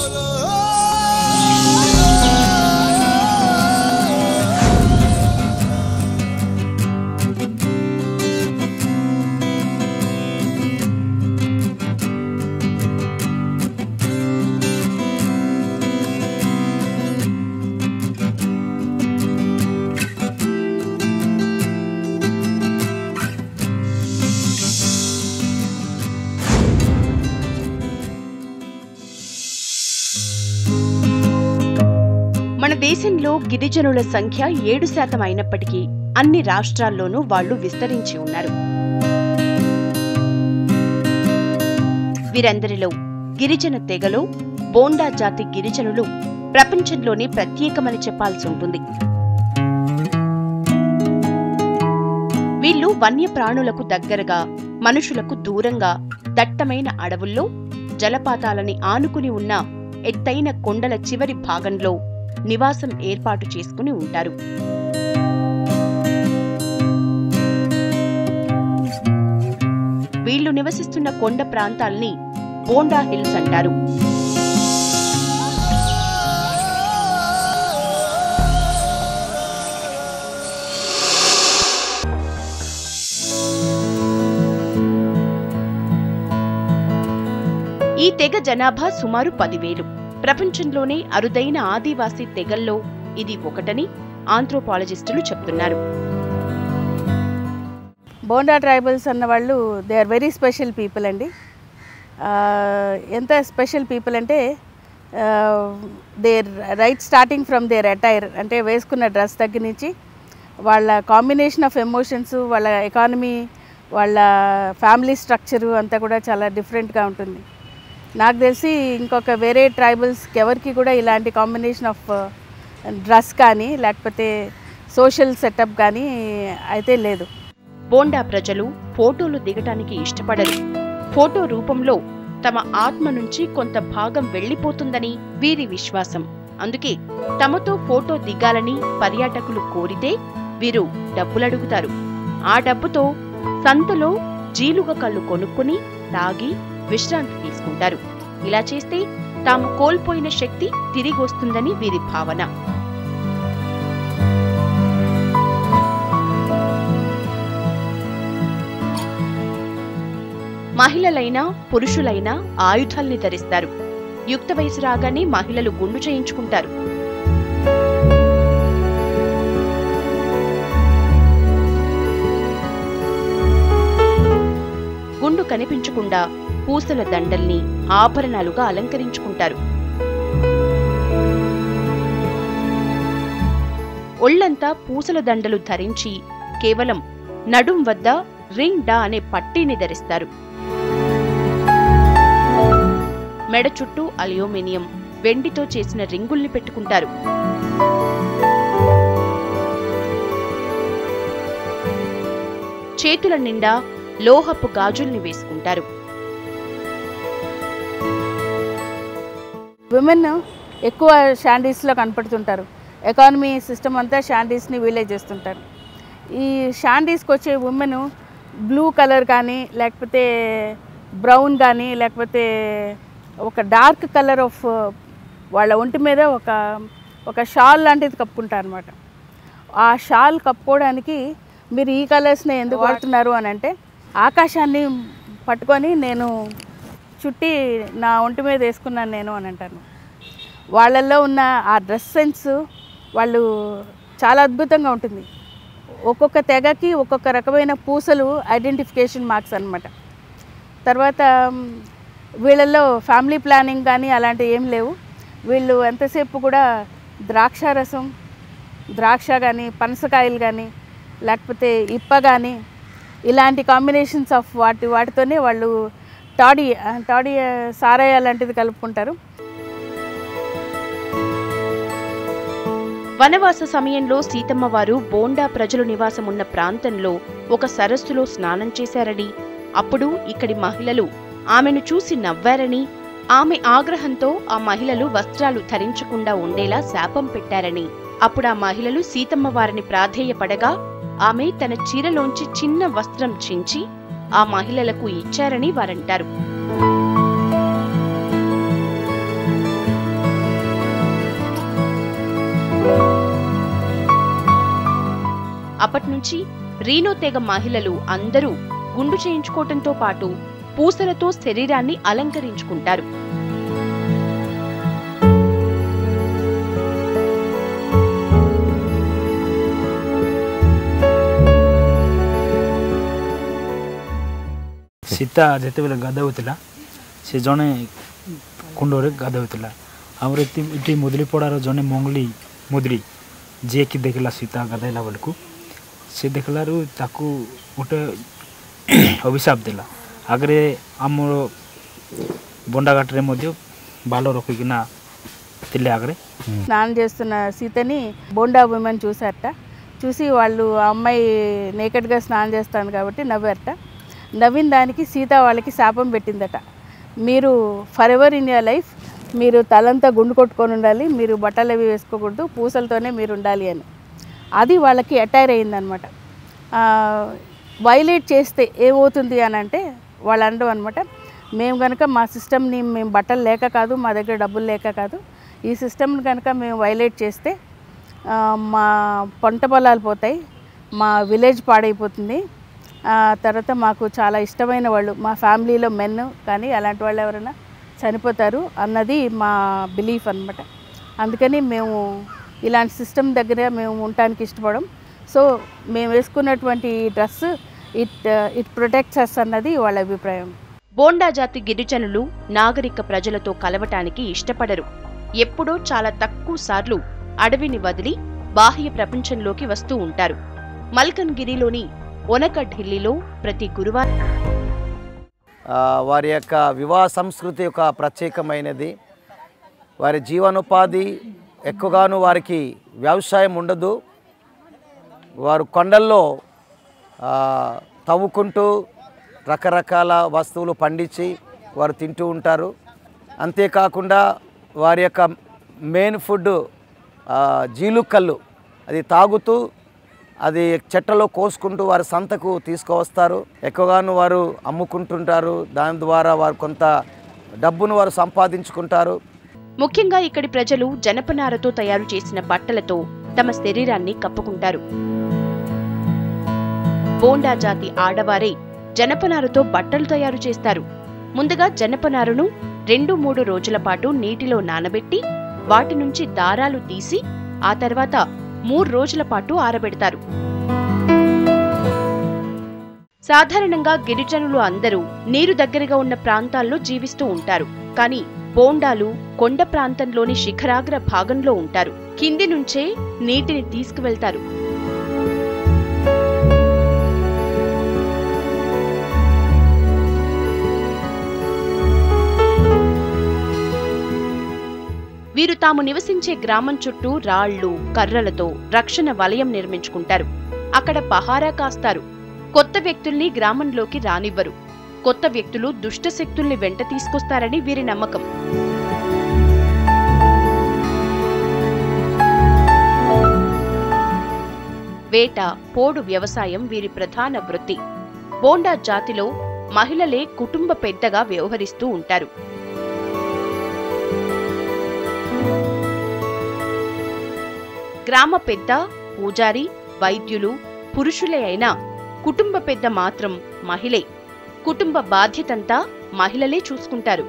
మన దేశంలో గిరిజనుల సంఖ్య ఏడు శాతం అయినప్పటికీ అన్ని రాష్ట్రాల్లోనూ వాళ్ళు విస్తరించి ఉన్నారు వీరందరిలో గిరిజన తెగలో బోండా జాతి గిరిజనులు ప్రపంచంలోనే ప్రత్యేకమని చెప్పాల్సి ఉంటుంది వీళ్ళు వన్యప్రాణులకు దగ్గరగా మనుషులకు దూరంగా దట్టమైన అడవుల్లో జలపాతాలని ఆనుకుని ఉన్న ఎత్తైన కొండల చివరి భాగంలో నివాసం ఏర్పాటు చేసుకుని ఉంటారు వీళ్ళు నివసిస్తున్న కొండ ప్రాంతాల్ని బోండా హిల్స్ అంటారు ఈ తెగ జనాభా సుమారు పదివేలు ప్రపంచంలోనే అరుదైన ఆదివాసీ తెగల్లో ఇది ఒకటని ఆంథ్రోపాలజిస్టులు చెప్తున్నారు బోండా ట్రైబల్స్ అన్న వాళ్ళు they are very special people అండి ఆ, ఎంత స్పెషల్ పీపుల్ అంటే their right starting from their attire అంటే వేసుకున్న డ్రెస్ దగ్గర నుంచి వాళ్ళ కాంబినేషన్ ఆఫ్ ఎమోషన్స్ వాళ్ళ ఎకానమీ వాళ్ళ ఫ్యామిలీ స్ట్రక్చరు అంతా కూడా చాలా డిఫరెంట్గా ఉంటుంది నాకు తెలిసి ఇంకొక వేరే ట్రైబల్స్కి ఎవరికి కూడా ఇలాంటి కాంబినేషన్ ఆఫ్ డ్రెస్ కానీ లేకపోతే సోషల్ సెటప్ కానీ అయితే లేదు బోండా ప్రజలు ఫోటోలు దిగటానికి ఇష్టపడరు ఫోటో రూపంలో తమ ఆత్మ నుంచి కొంత భాగం వెళ్లిపోతుందని వీరి విశ్వాసం అందుకే తమతో ఫోటో దిగాలని పర్యాటకులు కోరితే వీరు డబ్బులడుగుతారు ఆ డబ్బుతో సంతలో జీలుగ కళ్ళు కొనుక్కుని తాగి విశ్రాంతి తీసుకుంటారు ఇలా చేస్తే తాము కోల్పోయిన శక్తి తిరిగొస్తుందని వీరి భావన మహిళలైనా పురుషులైనా ఆయుధాల్ని ధరిస్తారు యుక్త వయసు రాగానే మహిళలు గుండు చేయించుకుంటారు గుండు కనిపించకుండా పూసల దండల్ని ఆభరణాలుగా అలంకరించుకుంటారు ఒళ్లంతా పూసల దండలు ధరించి కేవలం నడుం వద్ద రింగ్ డా అనే పట్టీని ధరిస్తారు మెడ చుట్టూ అల్యూమినియం వెండితో చేసిన రింగుల్ని పెట్టుకుంటారు చేతుల నిండా లోహపు గాజుల్ని వేసుకుంటారు విమెన్ ఎక్కువ షాండీస్లో కనపడుతుంటారు ఎకానమీ సిస్టమ్ అంతా షాండీస్ని వీలే చేస్తుంటారు ఈ షాండీస్కి వచ్చే ఉమెన్ బ్లూ కలర్ కానీ లేకపోతే బ్రౌన్ కానీ లేకపోతే ఒక డార్క్ కలర్ ఆఫ్ వాళ్ళ ఒంటి మీద ఒక ఒక షాల్ లాంటిది కప్పుకుంటారు అనమాట ఆ షాల్ కప్పుకోవడానికి మీరు ఈ కలర్స్ని ఎందుకు వాడుతున్నారు అని అంటే ఆకాశాన్ని పట్టుకొని నేను చుట్టి నా ఒంటి మీద వేసుకున్నాను నేను అని అంటాను వాళ్ళల్లో ఉన్న ఆ డ్రెస్ సెన్స్ వాళ్ళు చాలా అద్భుతంగా ఉంటుంది ఒక్కొక్క తెగకి ఒక్కొక్క రకమైన పూసలు ఐడెంటిఫికేషన్ మార్క్స్ అన్నమాట తర్వాత మ్, వీళ్ళల్లో ఫ్యామిలీ ప్లానింగ్ కానీ అలాంటివి ఏం లేవు వీళ్ళు ఎంతసేపు కూడా ద్రాక్ష రసం ద్రాక్ష కానీ పనసకాయలు కానీ లేకపోతే ఇప్ప కానీ ఇలాంటి కాంబినేషన్స్ ఆఫ్ వాటి వాటితోనే వాళ్ళు టాడీ ఆ, టాడీ ఆ, సారాయ లాంటిది కలుపుకుంటారు వనవాస సమయంలో సీతమ్మ వారు బోండా ప్రజలు నివాసం ఉన్న ప్రాంతంలో ఒక సరస్సులో స్నానం చేశారని అప్పుడు ఇక్కడి మహిళలు ఆమెను చూసి నవ్వారని ఆమె ఆగ్రహంతో ఆ మహిళలు వస్త్రాలు ధరించకుండా ఉండేలా శాపం పెట్టారని అప్పుడు ఆ మహిళలు సీతమ్మ వారిని ప్రాధేయపడగా ఆమె తన చీరలోంచి చిన్న వస్త్రం చించి ఆ మహిళలకు ఇచ్చారని వారంటారు అప్పట్నుంచి రీనో తెగ మహిళలు అందరూ గుండు చేయించుకోవటంతో పాటు పూసలతో శరీరాన్ని అలంకరించుకుంటారు ସୀତା ଯେତେବେଳେ ଗାଧୋଉଥିଲା ସେ ଜଣେ କୁଣ୍ଡରେ ଗାଧୋଉଥିଲା ଆମର ଏଠି ଏଠି ମୁଦଲିପଡ଼ାର ଜଣେ ମଙ୍ଗଲି ମୁଦଲି ଯିଏକି ଦେଖିଲା ସୀତା ଗାଧୋଇଲା ବେଳକୁ ସେ ଦେଖିଲାରୁ ତାକୁ ଗୋଟେ ଅଭିଶାପ ଦେଲା ଆଗରେ ଆମର ବଣ୍ଡାଘାଟରେ ମଧ୍ୟ ବାଲ ରଖିକିନା ଥିଲେ ଆଗରେ స్నానం చేస్తున్న సీతని బోండా ఉమెన్ చూశారట చూసి వాళ్ళు ఆ అమ్మాయి నేకెడ్గా స్నానం చేస్తాను కాబట్టి నవ్వారట నవ్విన దానికి సీత వాళ్ళకి శాపం పెట్టిందట మీరు for ever in your life మీరు తలంతా గుండు కొట్టుకొని ఉండాలి మీరు బట్టలు అవి వేసుకోకూడదు పూసలతోనే మీరు ఉండాలి అని అది వాళ్ళకి అటైర్ అయిందనమాట వైలేట్ చేస్తే ఏమవుతుంది అని అంటే వాళ్ళు అనడం అనమాట మేము కనుక మా సిస్టమ్ని మేము బట్టలు లేక కాదు మా దగ్గర డబ్బులు లేక కాదు ఈ సిస్టమ్ని కనుక మేము వైలేట్ చేస్తే ఆ, మా పంట పొలాలు పోతాయి మా విలేజ్ పాడైపోతుంది ఆ, తర్వాత మాకు చాలా ఇష్టమైన వాళ్ళు మా ఫ్యామిలీలో మెన్ కానీ అలాంటి వాళ్ళు ఎవరైనా చనిపోతారు అన్నది మా బిలీఫ్ అన్నమాట అందుకని మేము ఇలాంటి సిస్టమ్ దగ్గర మేము ఉండటానికి ఇష్టపడం సో మేము వేసుకున్నటువంటి dress it it protects us అన్నది వాళ్ళ అభిప్రాయం బోండా జాతి గిరిజనులు నాగరిక ప్రజలతో కలవటానికి ఇష్టపడరు ఎప్పుడో చాలా తక్కువ సార్లు అడవిని వదిలి బాహ్య ప్రపంచంలోకి వస్తూ ఉంటారు మల్కన్గిరిలోని ఒనక ఢిల్లీలో ప్రతి గురువారం ఆ, వారి యొక్క వివాహ సంస్కృతి ఒక ప్రత్యేకమైనది వారి జీవనోపాధి ఎక్కువగాను వారికి వ్యవసాయం ఉండదు వారు కొండల్లో ఆ, తవ్వుకుంటూ రకరకాల వస్తువులు పండించి వారు తింటూ ఉంటారు అంతేకాకుండా వారి యొక్క మెయిన్ ఫుడ్ ఆ, జీలుకల్లు అది తాగుతూ అది చెట్టలో కోసుకుంటూ వారి సంతకు తీసుకువస్తారు ఎక్కువగాను వారు అమ్ముకుంటుంటారు దాని ద్వారా వారు కొంత డబ్బును వారు సంపాదించుకుంటారు ముఖ్యంగా ఇక్కడి ప్రజలు జనపనారతో తయారు చేసిన బట్టలతో తమ శరీరాన్ని కప్పుకుంటారు బోండా జాతి ఆడవారే జనపనారతో బట్టలు తయారు చేస్తారు ముందుగా జనపనారను రెండు మూడు రోజుల పాటు నీటిలో నానబెట్టి వాటి నుంచి దారాలు తీసి ఆ తర్వాత మూడు రోజుల పాటు ఆరబెడతారు సాధారణంగా గిరిజనులు అందరూ నీరు దగ్గరగా ఉన్న ప్రాంతాల్లో జీవిస్తూ ఉంటారు కానీ బోండాలు కొండ ప్రాంతంలోని శిఖరాగ్ర భాగంలో ఉంటారు కింది నుంచే నీటిని తీసుకువెళ్తారు వీరు తాము నివసించే గ్రామం చుట్టూ రాళ్లు కర్రలతో రక్షణ వలయం నిర్మించుకుంటారు అక్కడ పహారా కాస్తారు కొత్త వ్యక్తుల్ని గ్రామంలోకి రానివ్వరు కొత్త వ్యక్తులు దుష్ట శక్తుల్ని వెంట తీసుకొస్తారని వీరి నమ్మకం వేట పోడు వ్యవసాయం వీరి ప్రధాన వృత్తి బోండా జాతిలో మహిళలే కుటుంబ పెద్దగా వ్యవహరిస్తూ ఉంటారు గ్రామ పెద్ద పూజారి వైద్యులు పురుషులే అయినా కుటుంబ పెద్ద మాత్రం మహిళే కుటుంబ బాధ్యతంతా మహిళలే చూసుకుంటారు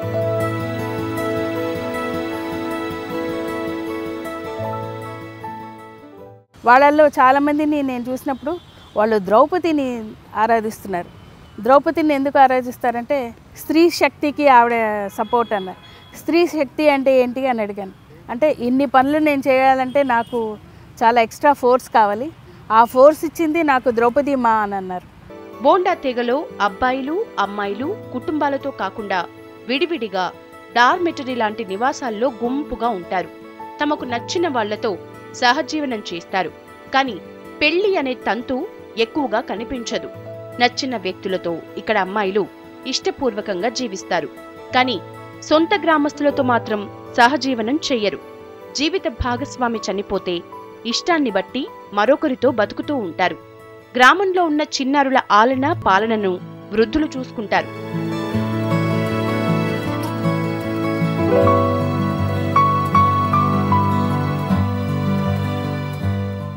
వాళ్ళల్లో చాలామందిని నేను చూసినప్పుడు వాళ్ళు ద్రౌపదిని ఆరాధిస్తున్నారు ద్రౌపదిని ఎందుకు ఆరాధిస్తారంటే స్త్రీ శక్తికి ఆవిడ సపోర్ట్ అన్నారు స్త్రీ శక్తి అంటే ఏంటి అని అడిగాను అంటే ఇన్ని పనులు నేను చేయాలంటే నాకు చాలా ఎక్స్ట్రా ఫోర్స్ కావాలి ఆ ఫోర్స్ ఇచ్చింది నాకు ద్రౌపది మా అని అన్నారు బోండా తెగలో అబ్బాయిలు అమ్మాయిలు కుటుంబాలతో కాకుండా విడివిడిగా డార్మెటరీ లాంటి నివాసాల్లో గుంపుగా ఉంటారు తమకు నచ్చిన వాళ్లతో సహజీవనం చేస్తారు కానీ పెళ్లి అనే తంతు ఎక్కువగా కనిపించదు నచ్చిన వ్యక్తులతో ఇక్కడ అమ్మాయిలు ఇష్టపూర్వకంగా జీవిస్తారు కానీ సొంత గ్రామస్తులతో మాత్రం సహజీవనం చెయ్యరు జీవిత భాగస్వామి చనిపోతే ఇష్టాన్ని బట్టి మరొకరితో బతుకుతూ ఉంటారు గ్రామంలో ఉన్న చిన్నారుల ఆలన పాలనను వృద్ధులు చూసుకుంటారు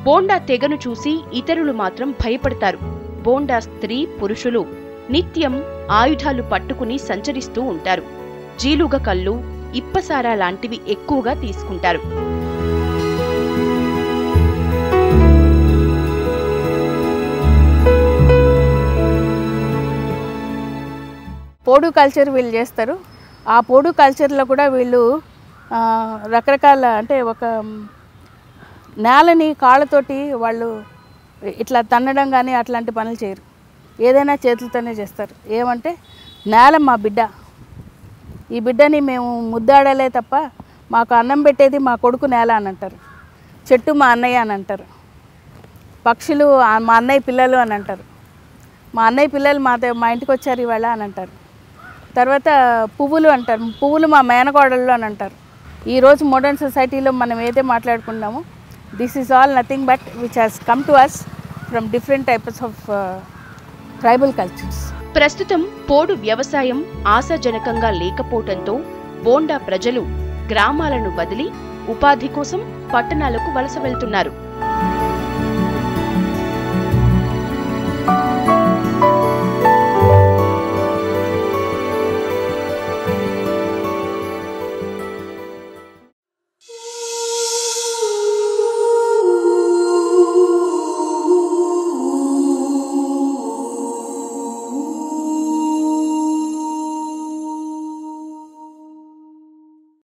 బోండా తెగను చూసి ఇతరులు మాత్రం భయపడతారు బోండా స్త్రీ పురుషులు నిత్యం ఆయుధాలు పట్టుకుని సంచరిస్తూ ఉంటారు జీలుగ కళ్ళు ఇప్పసారా లాంటివి ఎక్కువగా తీసుకుంటారు పోడు కల్చర్ వీళ్ళు చేస్తారు ఆ పోడు కల్చర్లో కూడా వీళ్ళు ఆ, రకరకాల అంటే ఒక మ్, నేలని కాళ్ళతోటి వాళ్ళు ఇట్లా తన్నడం కానీ అట్లాంటి పనులు చేయరు ఏదైనా చేతులతోనే చేస్తారు ఏమంటే నేల మా బిడ్డ ఈ బిడ్డని మేము ముద్దాడలే తప్ప మాకు అన్నం పెట్టేది మా కొడుకు నేల అని అంటారు చెట్టు మా అన్నయ్య అని అంటారు పక్షులు ఆ మా అన్నయ్య పిల్లలు అని అంటారు మా అన్నయ్య పిల్లలు మా ద- మా ఇంటికి వచ్చారు ఇవాళ అని అంటారు తర్వాత పువ్వులు అంటారు పువ్వులు మా మేనకోడళ్ళు అని అంటారు ఈరోజు మోడర్న్ సొసైటీలో మనం ఏదైతే మాట్లాడుకున్నామో this is all nothing but which has come to us from different types of tribal cultures ప్రస్తుతం పోడు వ్యవసాయం ఆశాజనకంగా లేకపోవటంతో బోండా ప్రజలు గ్రామాలను వదిలి ఉపాధి కోసం పట్టణాలకు వలస వెళ్తున్నారు